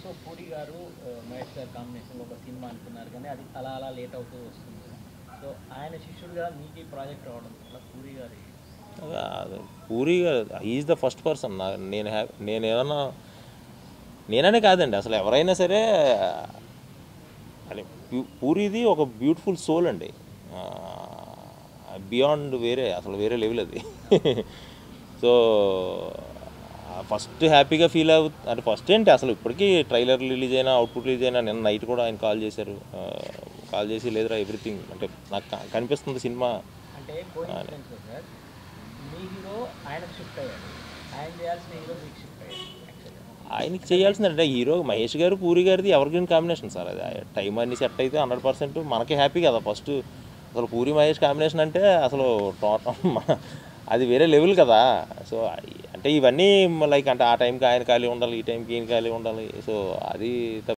so puri గారు ఆ, మహేష్ గారు కాంబినేషన్లో ఒక సినిమా అనుకున్నారు కానీ అది అలా అలా లేట్ అవుతూ వస్తుంది సో ఆయన శిష్యుడిగా మీకు ఈ ప్రాజెక్ట్ రావడం వల్ల పూరి గారి అది పూరిగా ఈజ్ ద ఫస్ట్ పర్సన్ నేను హ్యా నేను ఏమన్నా నేననే కాదండి అసలు ఎవరైనా సరే అని ప్యూ- పూరిది ఒక బ్యూటిఫుల్ సోల్ అండి బియాండ్ వేరే అసలు వేరే లెవెల్ అది సో ఫస్ట్ హ్యాపీగా ఫీల్ అవు అంటే ఫస్ట్ ఏంటి అసలు ఇప్పటికీ ట్రైలర్ రిలీజ్ అయినా అవుట్పుట్ రిలీజ్ అయినా నిన్న నైట్ కూడా ఆయన కాల్ చేశారు కాల్ చేసి లేదురా ఎవ్రీథింగ్ అంటే నాకు క- కనిపిస్తుంది సినిమా అంటే కోయిన్సిడెన్స్ సార్ మీ హీరో ఆయనకు షిఫ్ట్ అయ్యాడు ఆయన చేయాల్సిన హీరో మీకు షిఫ్ట్ అయ్యాడు యాక్చువల్గా ఆయనకి చేయాల్సింది అంటే హీరో మహేష్ గారు పూరి గారిది ఎవరిగ్రీన్ కాంబినేషన్ సార్ అది టైం అన్ని సెట్ అయితే హండ్రెడ్ పర్సెంట్ మనకే హ్యాపీ కదా ఫస్ట్ అసలు పూరి మహేష్ కాంబినేషన్ అంటే అసలు టోటల్ అది వేరే లెవెల్ కదా సో అంటే ఇవన్నీ లైక్ అంటే ఆ టైంకి ఆయన ఖాళీ ఉండాలి ఈ టైంకి ఈయన ఖాళీ ఉండాలి సో అది